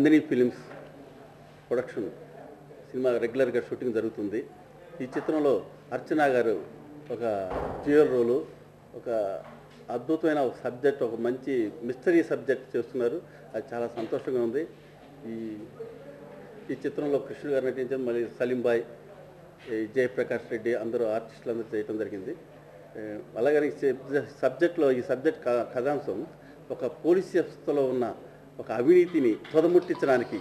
Nandini Films production cinema రెగ్యులర్గా shooting జరుగుతుంది ఈ చిత్రంలో అర్చన గారు ఒక డ్యూయల్ రోలు ఒక అద్భుతమైన ఒక సబ్జెక్ట్ ఒక మంచి మిస్టరీ సబ్జెక్ట్ చేస్తున్నారు అది చాలా సంతోషంగా ఉంది ఈ ఈ చిత్రంలో కృష్ణుడు గారు నటించారు మళ్ళీ సలీం బాయ్ ఈ జయప్రకాష్ రెడ్డి అందరూ ఆర్టిస్టులు అందరూ చేయడం జరిగింది ఏ, అలాగే ఈ సబ్- సబ్జెక్ట్లో ఈ సబ్జెక్ట్ క- కథాంశం ఒక పోలీస్ వ్యవస్థలో ఉన్న ఒక అవినీతిని తొదముట్టించడానికి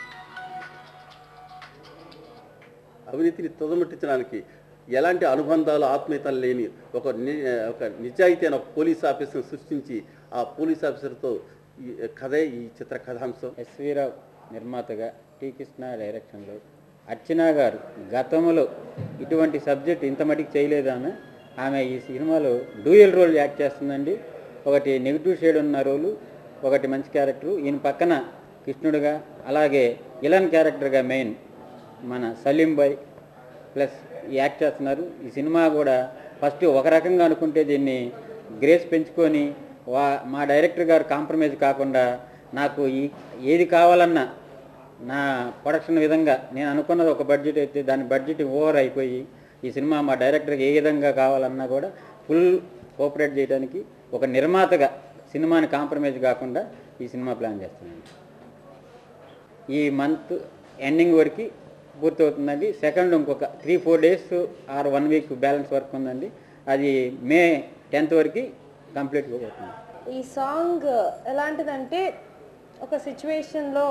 అవినీతిని తొదముట్టించడానికి ఎలాంటి అనుబంధాలు ఆత్మీయతలు లేని ఒక ని- ఒక నిజాయితీ అయిన ఒక పోలీస్ ఆఫీసర్ని సృష్టించి ఆ పోలీస్ ఆఫీసర్తో ఈ కథే ఈ చిత్ర కథాంశం ఎస్వి రావు నిర్మాతగా టి కృష్ణ డైరెక్షన్లో అర్చన గారు గతంలో ఇటువంటి సబ్జెక్ట్ ఇంత మటుకు చేయలేదు ఆమె ఆమె ఈ సినిమాలో డూయల్ రోల్ యాక్ట్ చేస్తుందండి ఒకటి నెగిటివ్ షేడ్ ఉన్న రోలు ఒకటి మంచి క్యారెక్టరు ఈయన పక్కన కృష్ణుడుగా అలాగే ఇలాన్ క్యారెక్టర్గా మెయిన్ మన సలీం బాయ్ ప్లస్ ఈ యాక్ట్ చేస్తున్నారు ఈ సినిమా కూడా ఫస్ట్ ఒక రకంగా అనుకుంటే దీన్ని గ్రేస్ పెంచుకొని వా మా డైరెక్టర్ గారు కాంప్రమైజ్ కాకుండా నాకు ఈ ఏది కావాలన్నా నా ప్రొడక్షన్ విధంగా నేను అనుకున్నది ఒక బడ్జెట్ అయితే దాని బడ్జెట్ ఓవర్ అయిపోయి ఈ సినిమా మా డైరెక్టర్కి ఏ విధంగా కావాలన్నా కూడా ఫుల్ కోఆపరేట్ చేయడానికి ఒక నిర్మాతగా సినిమాని కాంప్రమైజ్ కాకుండా ఈ సినిమా ప్లాన్ చేస్తున్నాను ఈ మంత్ ఎండింగ్ వరకు పూర్తవుతుందండి సెకండ్ ఇంకొక three four days or one week balance work ఉందండి అది మే టెన్త్ వరకు కంప్లీట్ అవుతుంది ఈ సాంగ్ ఎలాంటిదంటే ఒక సిచ్యువేషన్లో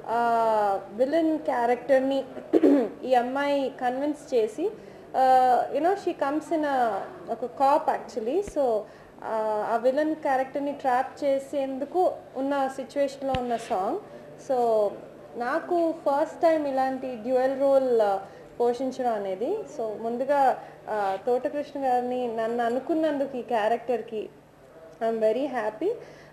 విలన్ క్యారెక్టర్ని ఈ అమ్మాయి కన్విన్స్ చేసి యునో షీ కమ్స్ ఇన్ ఒక కాప్ యాక్చువల్లీ సో ఆ విలన్ క్యారెక్టర్ని ట్రాప్ చేసేందుకు ఉన్న సిచ్యువేషన్లో ఉన్న సాంగ్ సో నాకు ఫస్ట్ టైం ఇలాంటి డ్యూయల్ రోల్ పోషించడం అనేది సో ముందుగా ఆ, తోటకృష్ణ గారిని నన్ను అనుకున్నందుకు ఈ క్యారెక్టర్కి ఐఎమ్ వెరీ హ్యాపీ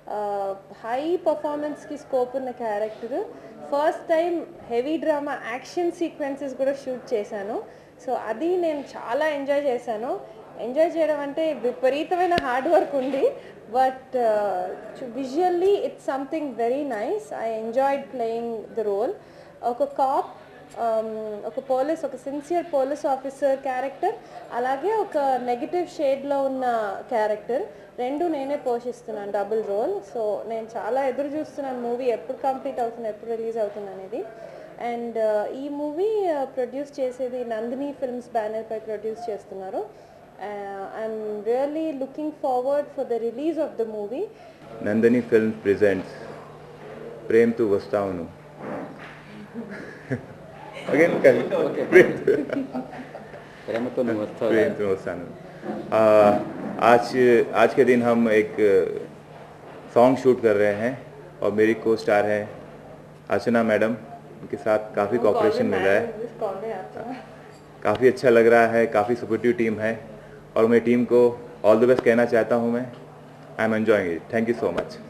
హై పర్ఫార్మెన్స్కి స్కోప్ ఉన్న character first time heavy drama action sequences కూడా షూట్ చేశాను సో అది నేను చాలా ఎంజాయ్ చేశాను ఎంజాయ్ చేయడం అంటే విపరీతమైన హార్డ్ వర్క్ ఉంది but visually it's something very nice I enjoyed playing the role ఒక కాప్ ఒక పోలీస్ ఒక సిన్సియర్ పోలీస్ ఆఫీసర్ క్యారెక్టర్ అలాగే ఒక నెగిటివ్ షేడ్లో ఉన్న క్యారెక్టర్ రెండు నేనే పోషిస్తున్నాను డబుల్ రోల్ సో నేను చాలా ఎదురు చూస్తున్నాను మూవీ ఎప్పుడు కంప్లీట్ అవుతుంది ఎప్పుడు రిలీజ్ అవుతుంది అనేది అండ్ ఈ మూవీ ప్రొడ్యూస్ చేసేది నందిని ఫిల్మ్స్ బ్యానర్ పై ప్రొడ్యూస్ చేస్తున్నారు I'm really looking forward for the release of the movie Nandini Films presents Prem Tu Vastaunu. Again, can Prem ప్రేమతో నువ్వు వస్తావు प्रेम Tu Vastaunu. Uh, आज आज के दिन हम एक सॉन्ग शूट कर रहे हैं और मेरी को स्टार है अर्चना मैडम उनके साथ काफ़ी कॉपरेशन मिला है काफ़ी अच्छा लग रहा है काफ़ी सपोर्टिव टीम है और मैं टीम को ऑल द बेस्ट कहना चाहता हूँ मैं I am enjoying it thank you so much